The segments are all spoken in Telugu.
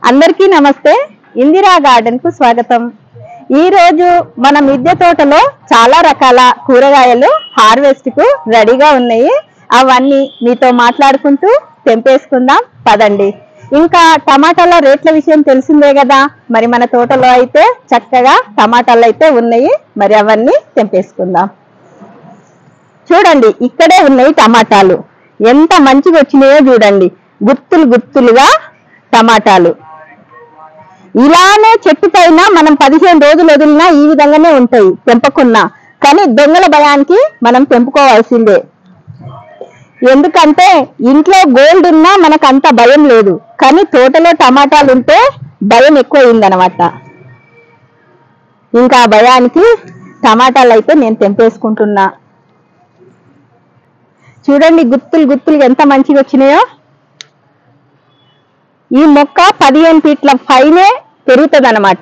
అందరికీ నమస్తే ఇందిరా గార్డెన్ కు స్వాగతం ఈ రోజు మన మిద్దె తోటలో చాలా రకాల కూరగాయలు హార్వెస్ట్ కు రెడీగా ఉన్నాయి అవన్నీ మీతో మాట్లాడుకుంటూ తెంపేసుకుందాం పదండి ఇంకా టమాటాల రేట్ల విషయం తెలిసిందే కదా మరి మన తోటలో అయితే చక్కగా టమాటాలు అయితే ఉన్నాయి మరి అవన్నీ తెంపేసుకుందాం చూడండి ఇక్కడే ఉన్నాయి టమాటాలు ఎంత మంచిగా వచ్చినాయో చూడండి గుత్తులు గుత్తులుగా టమాటాలు ఇలానే చెట్టు పైన మనం పదిహేను రోజులు వదిలినా ఈ విధంగానే ఉంటాయి తెంపకున్నా కానీ దొంగల భయానికి మనం తెంపుకోవాల్సిందే ఎందుకంటే ఇంట్లో గోల్డ్ ఉన్నా మనకు అంత భయం లేదు కానీ తోటలో టమాటాలు ఉంటే భయం ఎక్కువైందనమాట ఇంకా ఆ భయానికి టమాటాలు అయితే నేను తెంపేసుకుంటున్నా చూడండి గుత్తులు గుత్తులు ఎంత మంచిగా వచ్చినాయో ఈ మొక్క పదిహేను ఫీట్ల పైనే పెరుగుతుంది అనమాట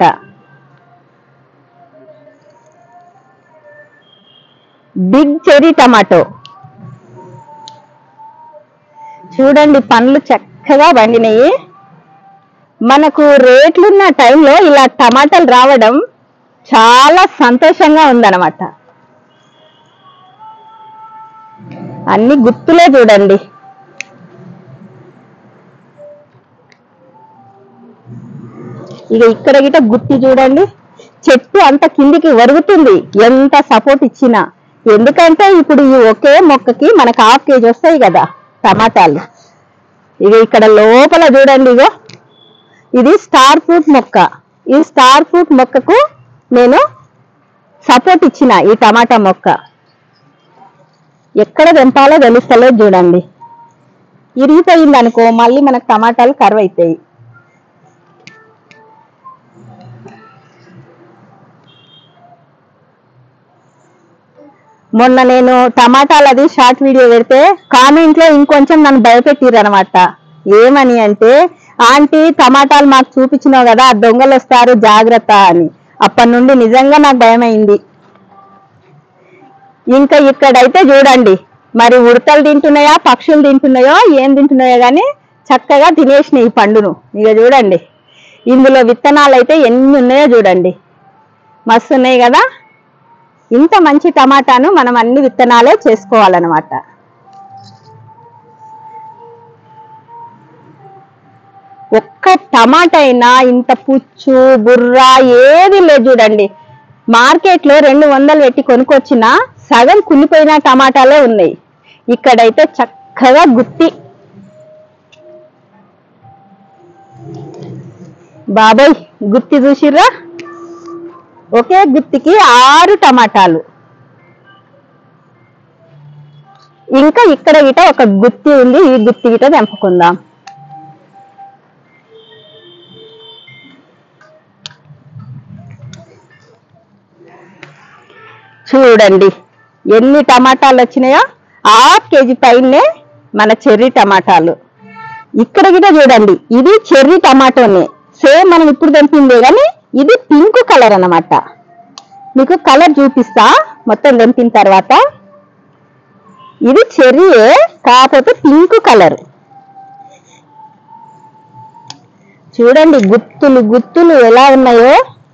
బిగ్ చెరీ టమాటో చూడండి పండ్లు చక్కగా పండినాయి మనకు రేట్లున్న టైంలో ఇలా టమాటాలు రావడం చాలా సంతోషంగా ఉందన్నమాట అన్ని గుర్తులే చూడండి ఇక ఇక్కడ గిట గుత్తి చూడండి చెట్టు అంత కిందికి వరుగుతుంది ఎంత సపోర్ట్ ఇచ్చినా ఎందుకంటే ఇప్పుడు ఈ ఒకే మొక్కకి మనకు హాఫ్ కేజీ వస్తాయి కదా టమాటాలు ఇక ఇక్కడ లోపల చూడండి ఇగో ఇది స్టార్ ఫ్రూట్ మొక్క ఈ స్టార్ ఫ్రూట్ మొక్కకు నేను సపోర్ట్ ఇచ్చిన ఈ టమాటా మొక్క ఎక్కడ తెంపాలో తెలుస్తలేదు చూడండి ఇరిగిపోయింది అనుకో మళ్ళీ మనకు టమాటాలు కరువు అవుతాయి మొన్న నేను టమాటాలది షార్ట్ వీడియో పెడితే కామెంట్ లో ఇంకొంచెం నన్ను భయపెట్టిర్రు అనమాట ఏమని అంటే ఆంటీ టమాటాలు మాకు చూపించినావు కదా దొంగలు వస్తారు జాగ్రత్త అని అప్పటి నుండి నిజంగా నాకు భయమైంది ఇంకా ఇక్కడైతే చూడండి మరి ఉడతలు తింటున్నాయా పక్షులు తింటున్నాయో ఏం తింటున్నాయో కానీ చక్కగా తినేసినాయి ఈ పండును ఇక చూడండి ఇందులో విత్తనాలు అయితే ఎన్ని ఉన్నాయో చూడండి మస్తు ఉన్నాయి కదా ఇంత మంచి టమాటాను మనం అన్ని విత్తనాలే చేసుకోవాలన్నమాట ఒక్క టమాటా అయినా ఇంత పుచ్చు బుర్ర ఏది లేదు చూడండి మార్కెట్ లో రెండు వందలు పెట్టి కొనుక్కొచ్చిన సగం కుళ్ళిపోయిన టమాటాలే ఉన్నాయి ఇక్కడైతే చక్కగా గుత్తి బాబాయ్ గుత్తి చూసిర్రా ఒకే గుత్తికి ఆరు టమాటాలు ఇంకా ఇక్కడ గిట ఒక గుత్తి ఉంది ఈ గుత్తి గిట తెంపుకుందాం చూడండి ఎన్ని టమాటాలు వచ్చినాయో హాఫ్ కేజీ పైనే మన చెర్రీ టమాటాలు ఇక్కడ గిట చూడండి ఇది చెర్రీ టమాటోనే సేమ్ మనం ఇప్పుడు తెంపిందే కానీ ఇది పింక్ కలర్ అన్నమాట మీకు కలర్ చూపిస్తా మొత్తం తెంపిన తర్వాత ఇది చెర్రీయే కాకపోతే పింక్ కలర్ చూడండి గుత్తులు గుత్తులు ఎలా ఉన్నాయో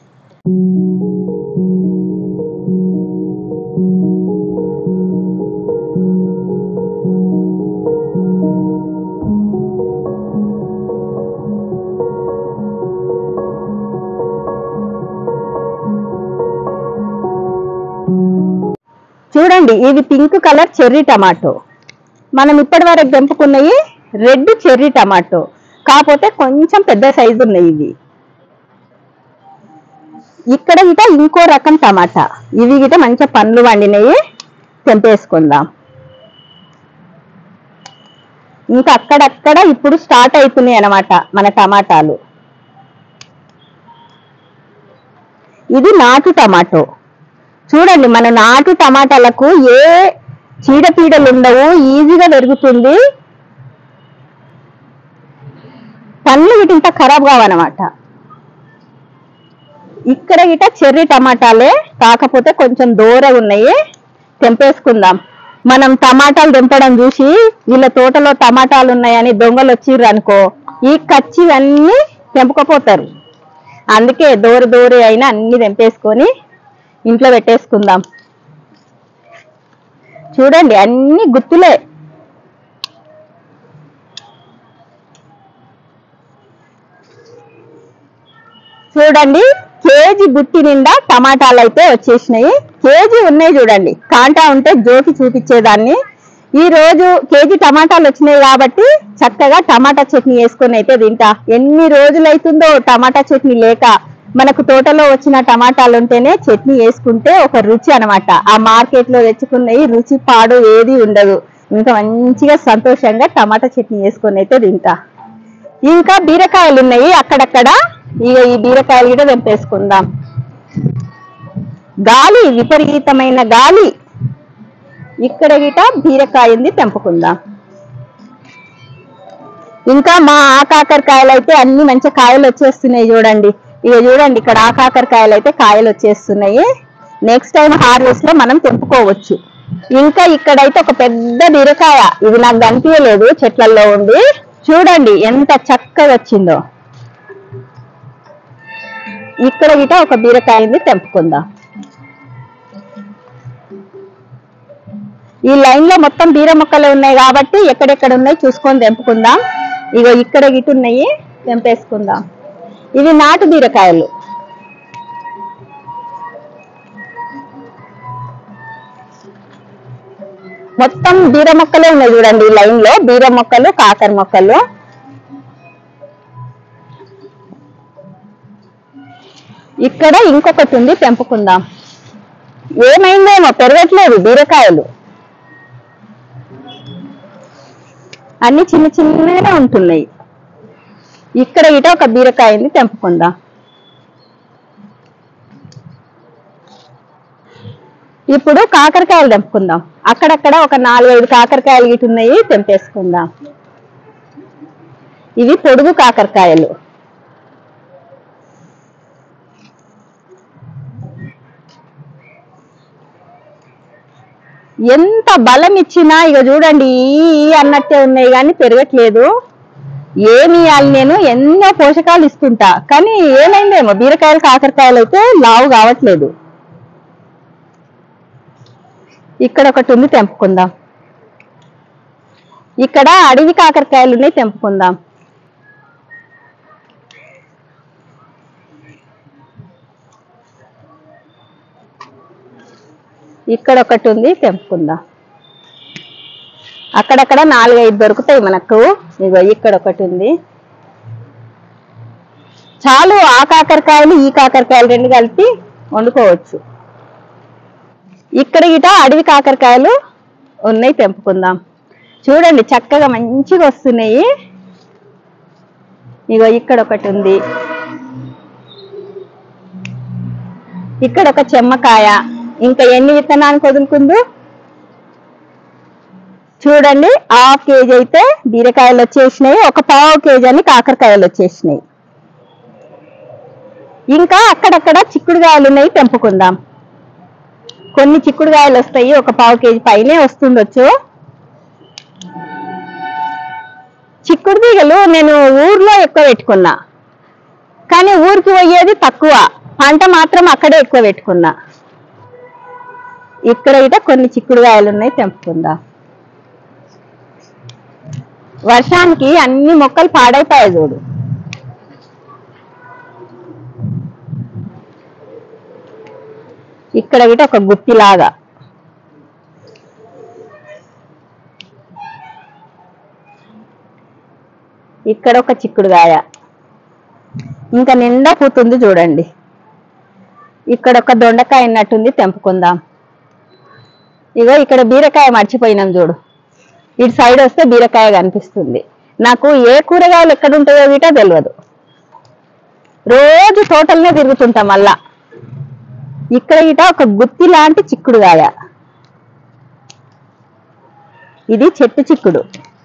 చూడండి ఇది పింక్ కలర్ చెర్రీ టమాటో మనం ఇప్పటి వరకు తెంపుకున్నవి రెడ్ చెర్రీ టమాటో కాకపోతే కొంచెం పెద్ద సైజు ఉన్నాయి ఇవి ఇక్కడ గిట ఇంకో రకం టమాటా ఇవి గిట మంచిగా పండ్లు వండినవి తెంపేసుకుందాం ఇంకా అక్కడక్కడ ఇప్పుడు స్టార్ట్ అవుతున్నాయి అన్నమాట మన టమాటాలు ఇది నాటు టమాటో చూడండి మన నాటు టమాటాలకు ఏ చీడపీడలు ఉండవు ఈజీగా పెరుగుతుంది పండ్లు వీటింత ఖరాబ్ కావన్నమాట ఇక్కడ గిట చెర్రీ టమాటాలే కాకపోతే కొంచెం దూరం ఉన్నాయి తెంపేసుకుందాం మనం టమాటాలు తెంపడం చూసి వీళ్ళ తోటలో టమాటాలు ఉన్నాయని దొంగలు వచ్చిర్రు అనుకో ఈ కచ్చివన్నీ తెంపుకపోతారు అందుకే దూర దూరి అయినా అన్ని తెంపేసుకొని ఇంట్లో పెట్టేసుకుందాం చూడండి అన్ని గుత్తులే చూడండి కేజీ గుత్తి నిండా టమాటాలు అయితే వచ్చేసినాయి కేజీ ఉన్నాయి చూడండి కాంటా ఉంటే జోకి చూపించేదాన్ని ఈ రోజు కేజీ టమాటాలు వచ్చినాయి కాబట్టి చక్కగా టమాటా చట్నీ వేసుకొని అయితే తింటా ఎన్ని రోజులు అవుతుందో టమాటా చట్నీ లేక మనకు తోటలో వచ్చిన టమాటాలు ఉంటేనే చట్నీ వేసుకుంటే ఒక రుచి అన్నమాట ఆ మార్కెట్ లో తెచ్చుకున్నవి రుచి పాడు ఏది ఉండదు ఇంకా మంచిగా సంతోషంగా టమాటా చట్నీ వేసుకొని అయితే తింటా ఇంకా బీరకాయలు ఉన్నాయి అక్కడక్కడ ఇక ఈ బీరకాయలు కూడా తెంపేసుకుందాం గాలి విపరీతమైన గాలి ఇక్కడ గిట బీరకాయ ఉంది తెంపుకుందాం ఇంకా మా ఆ కాకరకాయలు అయితే అన్ని మంచి కాయలు వచ్చేస్తున్నాయి చూడండి ఇక చూడండి ఇక్కడ ఆ కాకరకాయలు అయితే కాయలు వచ్చేస్తున్నాయి నెక్స్ట్ టైం హార్వెస్ట్ లో మనం తెంపుకోవచ్చు ఇంకా ఇక్కడైతే ఒక పెద్ద బీరకాయ ఇది నాకు కనిపించలేదు చెట్లలో ఉండి చూడండి ఎంత చక్కగా వచ్చిందో ఇక్కడ గిట ఒక బీరకాయ ఉంది తెంపుకుందాం ఈ లైన్ లో మొత్తం బీర మొక్కలు ఉన్నాయి కాబట్టి ఎక్కడెక్కడ ఉన్నాయి చూసుకొని తెంపుకుందాం ఇగో ఇక్కడ గిటు ఉన్నాయి తెంపేసుకుందాం ఇవి నాటు బీరకాయలు మొత్తం బీర మొక్కలే ఉన్నాయి చూడండి ఈ లైన్ లో బీర మొక్కలు కాకర మొక్కలు ఇక్కడ ఇంకొకటి ఉంది తెంపుకుందాం ఏమైందేమో పెరగట్లేదు బీరకాయలు అన్ని చిన్న చిన్నగా ఉంటున్నాయి ఇక్కడ ఇట ఒక బీరకాయ ఉంది తెంపుకుందాం ఇప్పుడు కాకరకాయలు తెంపుకుందాం అక్కడక్కడ ఒక నాలుగైదు కాకరకాయలు గిట్ ఉన్నాయి తెంపేసుకుందాం ఇవి పొడుగు కాకరకాయలు ఎంత బలం ఇచ్చినా ఇక చూడండి ఈ ఈ అన్నట్టే ఉన్నాయి కానీ పెరగట్లేదు ఏమి ఇవ్వాలి నేను ఎన్నో పోషకాలు ఇస్తుంటా కానీ ఏమైందేమో బీరకాయలు కాకరకాయలు అయితే లావు కావట్లేదు ఇక్కడ ఒకటి ఉంది తెంపుకుందాం ఇక్కడ అడవి కాకరకాయలు ఉన్నాయి తెంపుకుందాం ఇక్కడ ఒకటి ఉంది తెంపుకుందాం అక్కడక్కడ నాలుగైదు దొరుకుతాయి మనకు ఇగో ఇక్కడ ఒకటి ఉంది చాలు ఆ కాకరకాయలు ఈ కాకరకాయలు రెండు కలిపి వండుకోవచ్చు ఇక్కడ గిట అడవి కాకరకాయలు ఉన్నాయి తెంపుకుందాం చూడండి చక్కగా మంచిగా వస్తున్నాయి ఇగో ఇక్కడ ఒకటి ఉంది ఇక్కడ ఒక చెమ్మకాయ ఇంకా ఎన్ని విత్తనానికి వదులుకుందు చూడండి హాఫ్ కేజీ అయితే బీరకాయలు వచ్చేసినాయి ఒక పావు కేజీ అని కాకరకాయలు వచ్చేసినాయి ఇంకా అక్కడక్కడ చిక్కుడుకాయలు ఉన్నాయి తెంపుకుందాం కొన్ని చిక్కుడుకాయలు వస్తాయి ఒక పావు కేజీ పైనే వస్తుండొచ్చు చిక్కుడు తీగలు నేను ఊర్లో ఎక్కువ పెట్టుకున్నా కానీ ఊరికి పోయేది తక్కువ పంట మాత్రం అక్కడే ఎక్కువ పెట్టుకున్నా ఇక్కడ ఇట కొన్ని చిక్కుడుకాయలు ఉన్నాయి తెంపుకుందా వర్షానికి అన్ని మొక్కలు పాడైపోయాయి చూడు ఇక్కడ గిట ఒక గుత్తిలాగా ఇక్కడ ఒక చిక్కుడుగాయ ఇంకా నిండా పూతుంది చూడండి ఇక్కడ ఒక దొండకాయ ఉన్నట్టుంది తెంపుకుందాం ఇగో ఇక్కడ బీరకాయ మర్చిపోయినాం చూడు ఇటు సైడ్ వస్తే బీరకాయ కనిపిస్తుంది నాకు ఏ కూరగాయలు ఎక్కడ ఉంటాయో వీటో తెలియదు రోజు తోటలనే తిరుగుతుంటా మళ్ళా ఇక్కడ ఇట ఒక గుత్తి లాంటి చిక్కుడుగాయ ఇది చెట్టు చిక్కుడు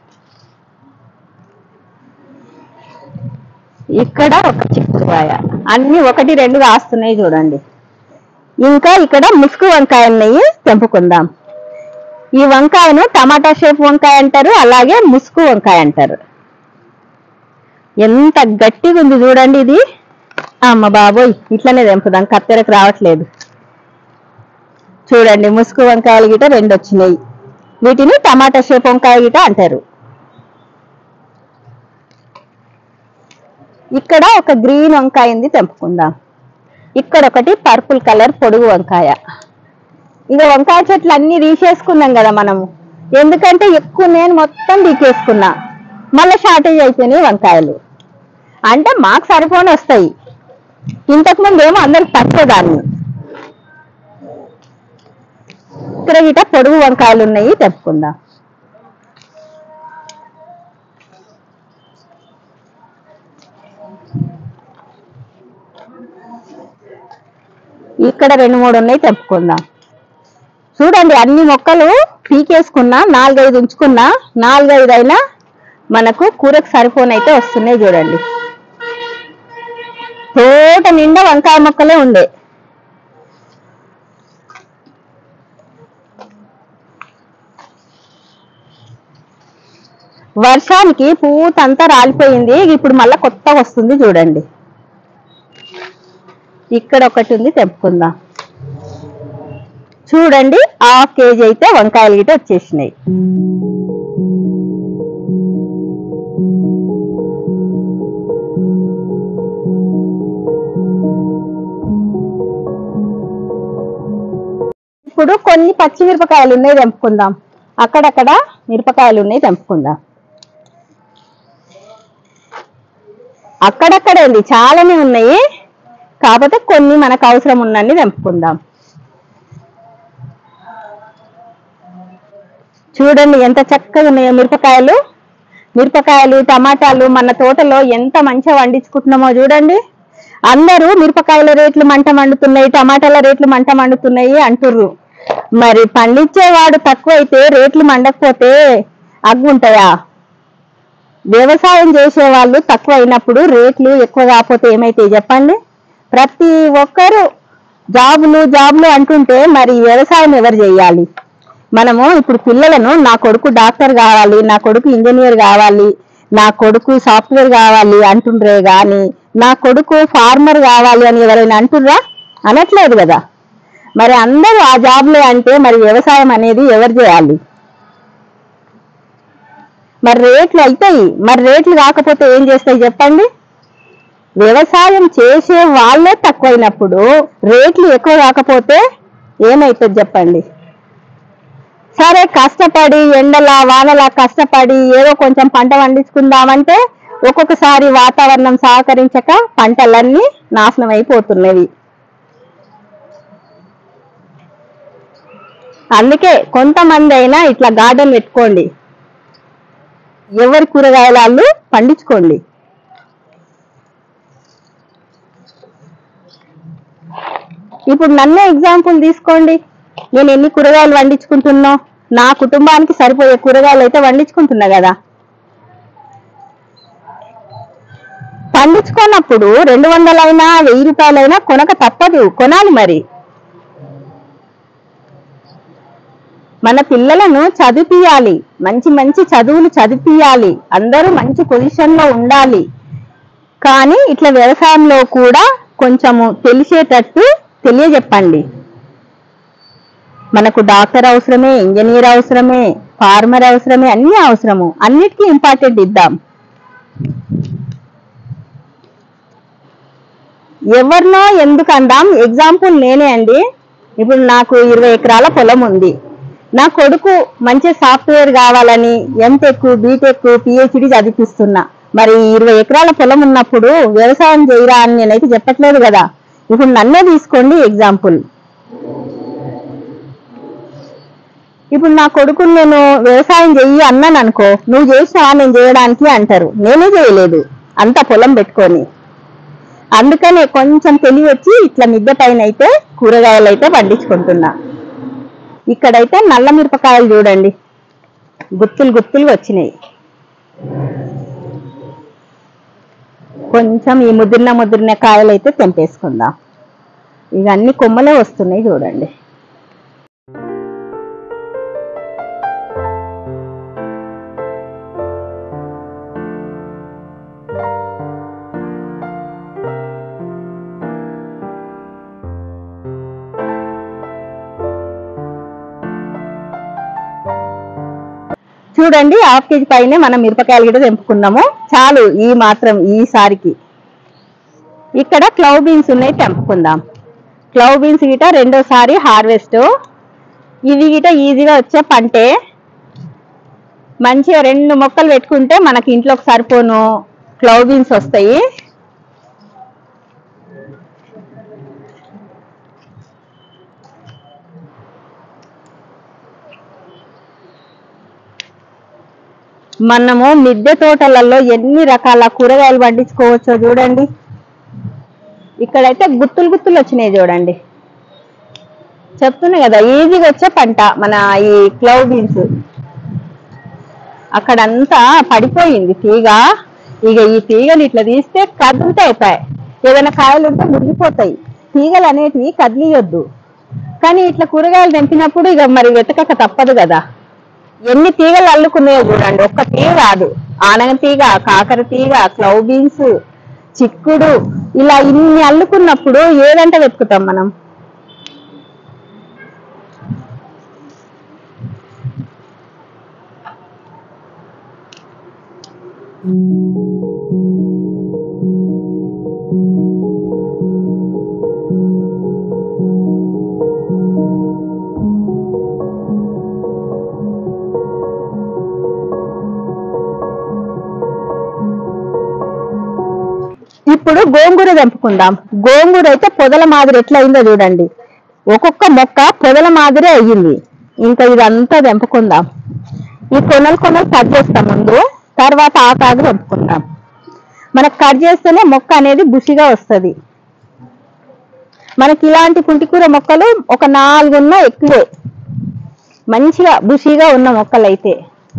ఇక్కడ ఒక చిక్కుడుకాయ అన్ని ఒకటి రెండు కాస్తున్నాయి చూడండి ఇంకా ఇక్కడ ముసుగు వంకాయ ఉన్నాయి తెంపుకుందాం ఈ వంకాయను టమాటా షేప్ వంకాయ అంటారు అలాగే ముసుగు వంకాయ అంటారు ఎంత గట్టిగా ఉంది చూడండి ఇది అమ్మ బాబోయ్ ఇట్లనే తెంపుదాం కత్తెరకు రావట్లేదు చూడండి ముసుగు వంకాయలు గిట రెండు వచ్చినాయి వీటిని టమాటా షేప్ వంకాయ గిట అంటారు ఇక్కడ ఒక గ్రీన్ వంకాయ ఉంది తెంపుకుందాం ఇక్కడ ఒకటి పర్పుల్ కలర్ పొడుగు వంకాయ ఇక వంకాయ చెట్లు అన్ని తీసేసుకున్నాం కదా మనము ఎందుకంటే ఎక్కువ నేను మొత్తం తీసేసుకున్నా మళ్ళీ షార్టేజ్ అయిపోయినాయి వంకాయలు అంటే మాకు సరిపోని వస్తాయి ఇంతకు ముందు ఏమో అందరికి పట్టేదాన్ని ఇక్కడ గిట పొడుగు వంకాయలు ఉన్నాయి తెప్పుకుందాం ఇక్కడ రెండు మూడు ఉన్నాయి తెప్పుకుందాం చూడండి అన్ని మొక్కలు పీకేసుకున్నా నాలుగైదు ఉంచుకున్నా నాలుగైదు అయినా మనకు కూరకు సరిపోనైతే వస్తున్నాయి చూడండి తోట నిండా వంకాయ మొక్కలే ఉండే వర్షానికి పూత అంతా రాలిపోయింది ఇప్పుడు మళ్ళా కొత్తగా వస్తుంది చూడండి ఇక్కడ ఒకటి ఉంది తెంపుకుందాం చూడండి హాఫ్ కేజీ అయితే వంకాయలు గిట వచ్చేసినాయి ఇప్పుడు కొన్ని పచ్చిమిరపకాయలు ఉన్నాయి తెంపుకుందాం అక్కడక్కడ మిరపకాయలు ఉన్నాయి తెంపుకుందాం అక్కడక్కడే ఉంది చాలానే ఉన్నాయి కాకపోతే కొన్ని మనకు అవసరం ఉన్నన్ని తెంపుకుందాం చూడండి ఎంత చక్కగా ఉన్నాయో మిరపకాయలు మిరపకాయలు టమాటాలు మన తోటలో ఎంత మంచిగా వండించుకుంటున్నామో చూడండి అందరూ మిరపకాయల రేట్లు మంట మండుతున్నాయి టమాటాల రేట్లు మంట మండుతున్నాయి అంటుర్రు మరి పండించేవాడు తక్కువైతే రేట్లు మండకపోతే అగ్గుంటాయా వ్యవసాయం చేసే వాళ్ళు తక్కువ అయినప్పుడు రేట్లు ఎక్కువ కాకపోతే ఏమైతాయి చెప్పండి ప్రతి ఒక్కరు జాబులు జాబులు అంటుంటే మరి వ్యవసాయం ఎవరు చేయాలి మనము ఇప్పుడు పిల్లలను నా కొడుకు డాక్టర్ కావాలి నా కొడుకు ఇంజనీర్ కావాలి నా కొడుకు సాఫ్ట్వేర్ కావాలి అంటుండ్రే గాని నా కొడుకు ఫార్మర్ కావాలి అని ఎవరైనా అంటుర్రా అనట్లేదు కదా మరి అందరూ ఆ జాబ్లే అంటే మరి వ్యవసాయం అనేది ఎవరు చేయాలి మరి రేట్లు అవుతాయి మరి రేట్లు కాకపోతే ఏం చేస్తాయి చెప్పండి వ్యవసాయం చేసే వాళ్ళే తక్కువైనప్పుడు రేట్లు ఎక్కువ కాకపోతే ఏమవుతుంది చెప్పండి సరే కష్టపడి ఎండల వానల కష్టపడి ఏదో కొంచెం పంట పండించుకుందామంటే ఒక్కొక్కసారి వాతావరణం సహకరించక పంటలన్నీ నాశనం అయిపోతున్నవి అందుకే కొంతమంది అయినా ఇట్లా గార్డెన్ పెట్టుకోండి ఎవరి కూరగాయలు వాళ్ళు పండించుకోండి ఇప్పుడు నన్నే ఎగ్జాంపుల్ తీసుకోండి నేను ఎన్ని కూరగాయలు వండించుకుంటున్నా నా కుటుంబానికి సరిపోయే కూరగాయలు అయితే వండించుకుంటున్నా కదా పండించుకున్నప్పుడు రెండు వందలైనా వెయ్యి రూపాయలైనా కొనక తప్పదు కొనాలి మరి మన పిల్లలను చదివిపియాలి మంచి మంచి చదువులు చదివిపియాలి అందరూ మంచి పొజిషన్ లో ఉండాలి కానీ ఇట్లా వ్యవసాయంలో కూడా కొంచెము తెలిసేటట్టు తెలియజెప్పండి మనకు డాక్టర్ అవసరమే ఇంజనీర్ అవసరమే ఫార్మర్ అవసరమే అన్ని అవసరము అన్నిటికీ ఇంపార్టెంట్ ఇద్దాం ఎవరినో ఎందుకు అందాం ఎగ్జాంపుల్ నేనే అండి ఇప్పుడు నాకు ఇరవై ఎకరాల పొలం ఉంది నా కొడుకు మంచి సాఫ్ట్వేర్ కావాలని ఎంటెక్ బీటెక్ పిహెచ్డి చదివిస్తున్నా మరి ఇరవై ఎకరాల పొలం ఉన్నప్పుడు వ్యవసాయం చేయరా అని నేనైతే చెప్పట్లేదు కదా ఇప్పుడు నన్నే తీసుకోండి ఎగ్జాంపుల్ ఇప్పుడు నా కొడుకుని నేను వ్యవసాయం చెయ్యి అన్నాను అనుకో నువ్వు చేసినావా నేను చేయడానికి అంటారు నేనే చేయలేదు అంత పొలం పెట్టుకొని అందుకని కొంచెం తెలివి వచ్చి ఇట్లా మిద్దె పైన అయితే కూరగాయలు అయితే పండించుకుంటున్నా ఇక్కడైతే నల్ల మిరపకాయలు చూడండి గుత్తులు గుత్తులు వచ్చినాయి కొంచెం ఈ ముదిరిన ముదిరిన కాయలు అయితే తెంపేసుకుందాం ఇక అన్ని కొమ్మలే వస్తున్నాయి చూడండి చూడండి హాఫ్ కేజీ పైనే మనం మిరపకాయలు గిట్ట తెంపుకున్నాము చాలు ఈ మాత్రం ఈసారికి ఇక్కడ క్లౌ బీన్స్ ఉన్నాయి తెంపుకుందాం క్లౌ బీన్స్ గిట రెండోసారి హార్వెస్ట్ ఇవి గిట ఈజీగా వచ్చే పంటే మంచిగా రెండు మొక్కలు పెట్టుకుంటే మనకి ఇంట్లోకి సరిపోను క్లౌ బీన్స్ వస్తాయి మనము మిద్దె తోటలలో ఎన్ని రకాల కూరగాయలు పండించుకోవచ్చో చూడండి ఇక్కడైతే గుత్తులు గుత్తులు వచ్చినాయి చూడండి చెప్తున్నా కదా ఈజీగా వచ్చే పంట మన ఈ క్లౌ బీన్స్ అక్కడంతా పడిపోయింది తీగ ఇక ఈ తీగని ఇట్లా తీస్తే కదులుతా అవుతాయి ఏదైనా కాయలు ఉంటే మురిగిపోతాయి తీగలు అనేటివి కదిలియొద్దు కానీ ఇట్లా కూరగాయలు తెంపినప్పుడు ఇక మరి వెతకక తప్పదు కదా ఎన్ని తీగలు అల్లుకున్నాయో చూడండి ఒక్క తీగ కాదు ఆనగ తీగ కాకర తీగ క్లౌ బీన్స్ చిక్కుడు ఇలా ఇన్ని అల్లుకున్నప్పుడు ఏదంటే వెతుకుతాం మనం ఇప్పుడు గోంగూర తెంపుకుందాం గోంగూర అయితే పొదల మాదిరి ఎట్లా అయిందో చూడండి ఒక్కొక్క మొక్క పొదల మాదిరి అయ్యింది ఇంకా ఇదంతా తెంపుకుందాం ఈ కొనలు కొనలు కట్ చేస్తాం ముందు తర్వాత ఆకాదు తెంపుకుందాం మనకు కట్ చేస్తేనే మొక్క అనేది బుషిగా వస్తది మనకి ఇలాంటి పుంటికూర మొక్కలు ఒక నాలుగున్న ఎక్కువే మంచిగా బుషిగా ఉన్న మొక్కలు అయితే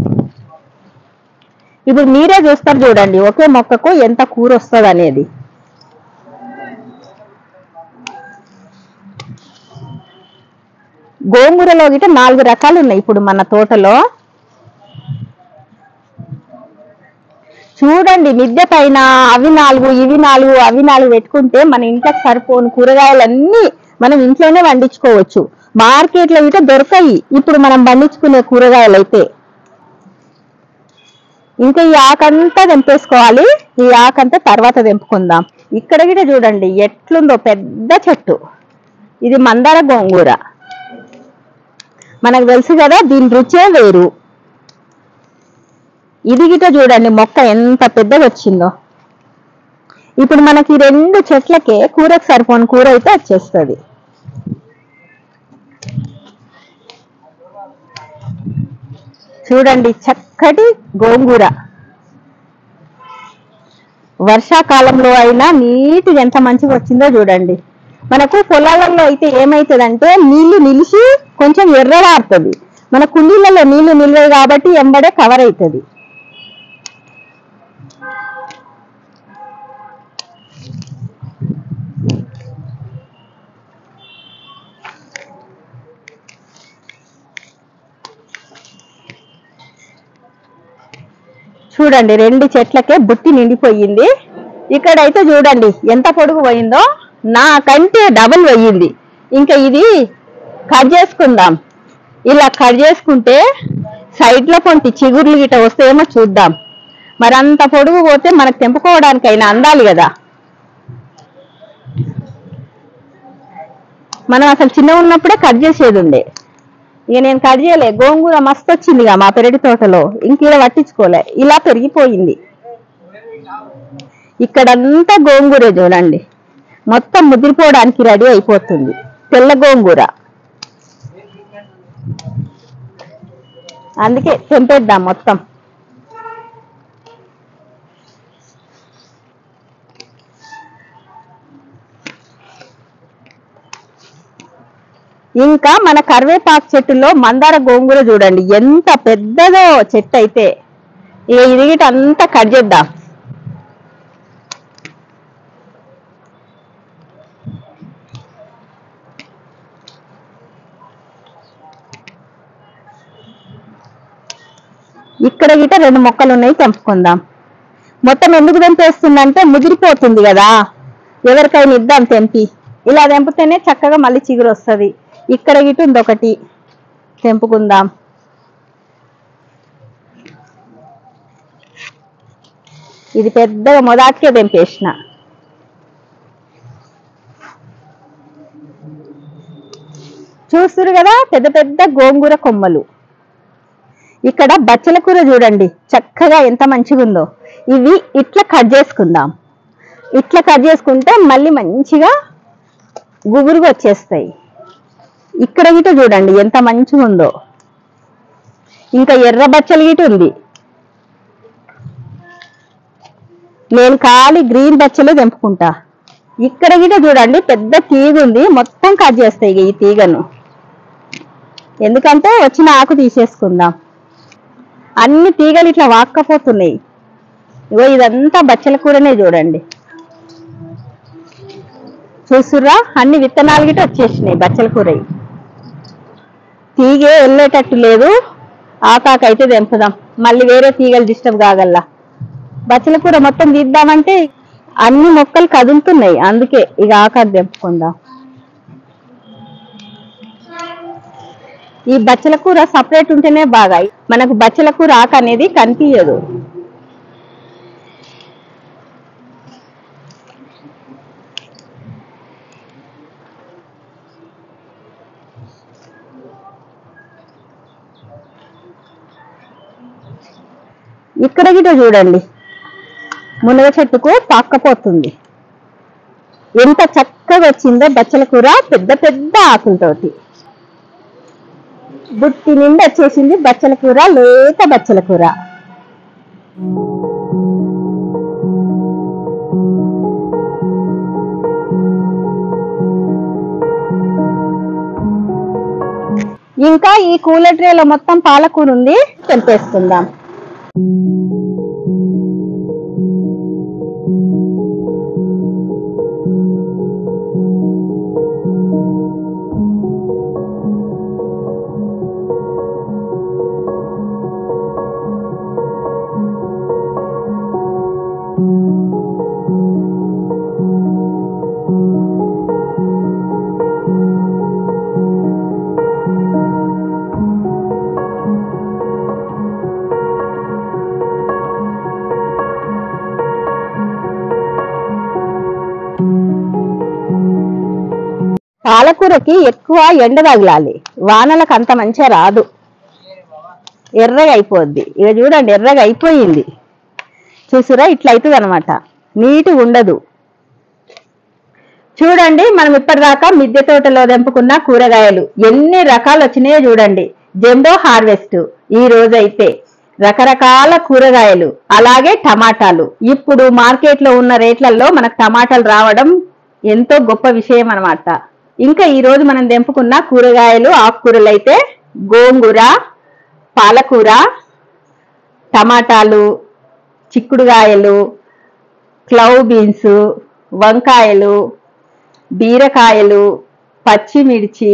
ఇప్పుడు మీరే చూస్తారు చూడండి ఒకే మొక్కకు ఎంత కూర వస్తుంది అనేది గోంగూరలో గిట నాలుగు రకాలు ఉన్నాయి ఇప్పుడు మన తోటలో చూడండి మిద్దె పైన అవి నాలుగు ఇవి నాలుగు అవి నాలుగు పెట్టుకుంటే మన ఇంట్లోకి సరిపోను కూరగాయలన్నీ మనం ఇంట్లోనే పండించుకోవచ్చు మార్కెట్లో గిట దొరకాయి ఇప్పుడు మనం పండించుకునే కూరగాయలు అయితే ఇంకా ఈ ఆకంతా తెంపేసుకోవాలి ఈ ఆకంతా తర్వాత తెంపుకుందాం ఇక్కడ కూడా చూడండి ఎట్లుందో పెద్ద చెట్టు ఇది మందార గోంగూర మనకు తెలుసు కదా దీని రుచే వేరు ఇది గిట చూడండి మొక్క ఎంత పెద్దగా వచ్చిందో ఇప్పుడు మనకి ఈ రెండు చెట్లకే కూరకు సరిపోని కూర అయితే వచ్చేస్తుంది చూడండి చక్కటి గోంగూర వర్షాకాలంలో అయినా నీటిగా ఎంత మంచిగా వచ్చిందో చూడండి మనకు పొలాలలో అయితే ఏమైతుందంటే నీళ్లు నిలిచి కొంచెం ఎర్రడారుతుంది మన కుండీలలో నీళ్లు నిల్వదు కాబట్టి ఎంబడే కవర్ అవుతుంది చూడండి రెండు చెట్లకే బుట్టి నిండిపోయింది ఇక్కడైతే చూడండి ఎంత పొడుగు పోయిందో నాకంటే డబుల్ పోయింది ఇంకా ఇది కట్ చేసుకుందాం ఇలా కట్ చేసుకుంటే సైడ్ లో కొంత చిగుర్లు గిట వస్తాయేమో చూద్దాం మరి అంత పొడుగు పోతే మనకు తెంపుకోవడానికైనా అందాలి కదా మనం అసలు చిన్న ఉన్నప్పుడే కట్ చేసేది ఉండే ఇక నేను కట్ చేయలే గోంగూర మస్తు వచ్చిందిగా మా పెరటి తోటలో ఇంక ఇలా పట్టించుకోలే ఇలా పెరిగిపోయింది ఇక్కడంతా గోంగూర చూడండి మొత్తం ముదిరిపోవడానికి రెడీ అయిపోతుంది తెల్ల గోంగూర అందుకే తెంపేద్దాం మొత్తం ఇంకా మన కరివేపాకు చెట్టులో మందార గోంగూర చూడండి ఎంత పెద్దదో చెట్టు అయితే ఇక ఇది గిట అంతా కట్ చేద్దాం ఇక్కడ గిట రెండు మొక్కలు ఉన్నాయి తెంపుకుందాం మొత్తం ఎందుకు తెంపేస్తుందంటే ముదిరిపోతుంది కదా ఎవరికైనా ఇద్దాం తెంపి ఇలా తెంపితేనే చక్కగా మళ్ళీ చిగురు వస్తుంది ఇక్కడ గిట ఉంది ఒకటి తెంపుకుందాం ఇది పెద్దగా మొదటికే తెంపేసిన చూస్తురు కదా పెద్ద పెద్ద గోంగూర కొమ్మలు ఇక్కడ బచ్చల కూర చూడండి చక్కగా ఎంత మంచిగా ఉందో ఇవి ఇట్లా కట్ చేసుకుందాం ఇట్లా కట్ చేసుకుంటే మళ్ళీ మంచిగా గుబురుగా వచ్చేస్తాయి ఇక్కడ గిట చూడండి ఎంత మంచిగా ఉందో ఇంకా ఎర్ర బచ్చలు గిట ఉంది నేను ఖాళీ గ్రీన్ బచ్చలే తెంపుకుంటా ఇక్కడ గిట చూడండి పెద్ద తీగ ఉంది మొత్తం కట్ చేస్తాయి ఇక ఈ తీగను ఎందుకంటే వచ్చిన ఆకు తీసేసుకుందాం అన్ని తీగలు ఇట్లా వాక్కపోతున్నాయి ఇగో ఇదంతా బచ్చల కూరనే చూడండి చూస్తుర్రా అన్ని విత్తనాలు గిట వచ్చేసినాయి బచ్చల కూర తీగే వెళ్ళేటట్టు లేదు ఆకాకైతే తెంపుదాం మళ్ళీ వేరే తీగలు డిస్టర్బ్ కాగల్లా బచ్చల కూర మొత్తం తీద్దామంటే అన్ని మొక్కలు కదులుతున్నాయి అందుకే ఇక ఆకాకు తెంపుకుందాం ఈ బచ్చల కూర సపరేట్ ఉంటేనే బాగా మనకు బచ్చల కూర ఆకు అనేది కనిపించదు ఇక్కడ గిట చూడండి మునగ చెట్టుకు పాక్కపోతుంది ఎంత చక్కగా వచ్చిందో బచ్చల కూర పెద్ద పెద్ద ఆకులతోటి బుట్టి నిండి వచ్చేసింది బచ్చల కూర లేత బచ్చల కూర ఇంకా ఈ కూలర్ ట్రేలో మొత్తం పాలకూర ఉంది తెంపేసుకుందాం పాలకూరకి ఎక్కువ ఎండ తగలాలి వానలకు అంత మంచిగా రాదు ఎర్రగా అయిపోద్ది ఇక చూడండి ఎర్రగా అయిపోయింది చూసురా ఇట్లా అవుతుంది అనమాట నీట్గా ఉండదు చూడండి మనం ఇప్పటిదాకా మిద్దె తోటలో తెంపుకున్న కూరగాయలు ఎన్ని రకాలు వచ్చినాయో చూడండి జంబో హార్వెస్ట్ ఈ రోజైతే రకరకాల కూరగాయలు అలాగే టమాటాలు ఇప్పుడు మార్కెట్ లో ఉన్న రేట్లలో మనకు టమాటాలు రావడం ఎంతో గొప్ప విషయం అన్నమాట ఇంకా ఈ రోజు మనం తెంపుకున్న కూరగాయలు ఆకుకూరలు అయితే గోంగూర పాలకూర టమాటాలు చిక్కుడుగాయలు క్లౌ బీన్స్ వంకాయలు బీరకాయలు పచ్చిమిర్చి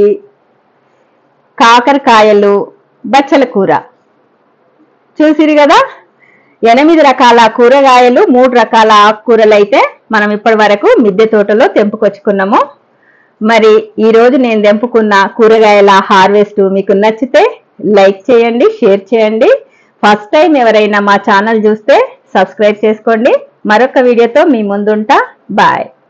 కాకరకాయలు బచ్చల కూర చూసిరు కదా ఎనిమిది రకాల కూరగాయలు మూడు రకాల ఆకుకూరలు అయితే మనం ఇప్పటి వరకు మిద్దె తోటలో తెంపుకొచ్చుకున్నాము మరి ఈ రోజు నేను తెంపుకున్న కూరగాయల హార్వెస్ట్ మీకు నచ్చితే లైక్ చేయండి షేర్ చేయండి ఫస్ట్ టైం ఎవరైనా మా ఛానల్ చూస్తే సబ్స్క్రైబ్ చేసుకోండి మరొక వీడియోతో మీ ముందుంటా బాయ్